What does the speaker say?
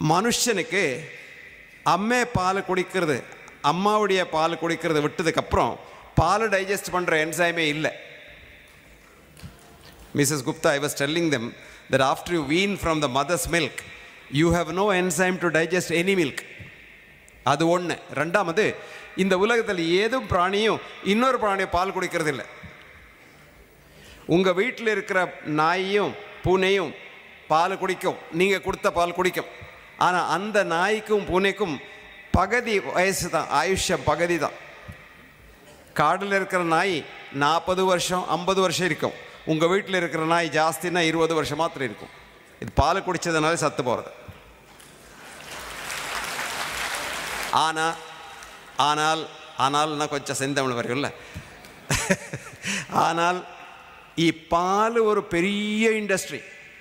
மனுஷனுக்கு அம்மே பால் குடிக்கிறது அம்மாவுடைய பால் குடிக்கிறது விட்டதுக்கப்புறம் பால் டைஜஸ்ட் பண்ணுற என்சைமே இல்லை Mrs. Gupta, I was telling them that after you wean from the mother's milk, you have no enzyme to digest any milk. அது ஒன்று ரெண்டாமது இந்த உலகத்தில் ஏதும் பிராணியும் இன்னொரு பிராணியை பால் குடிக்கிறது இல்லை உங்கள் வீட்டில் இருக்கிற நாயும் பூனையும் பால் குடிக்கும் நீங்கள் கொடுத்த பால் குடிக்கும் ஆனால் அந்த நாய்க்கும் பூனைக்கும் பகுதி வயசு தான் ஆயுஷ்யம் பகுதி தான் காடில் இருக்கிற நாய் நாற்பது வருஷம் ஐம்பது வருஷம் இருக்கும் உங்கள் வீட்டில் இருக்கிற நாய் ஜாஸ்தினா இருபது வருஷம் மாத்திரம் இருக்கும் இது பால் குடித்ததுனால சத்து போகிறது ஆனால் ஆனால் ஆனால்னா கொஞ்சம் செந்தமிழ் வரும்ல ஆனால் ఈ పాలు ஒரு பெரிய இண்டஸ்ட்ரி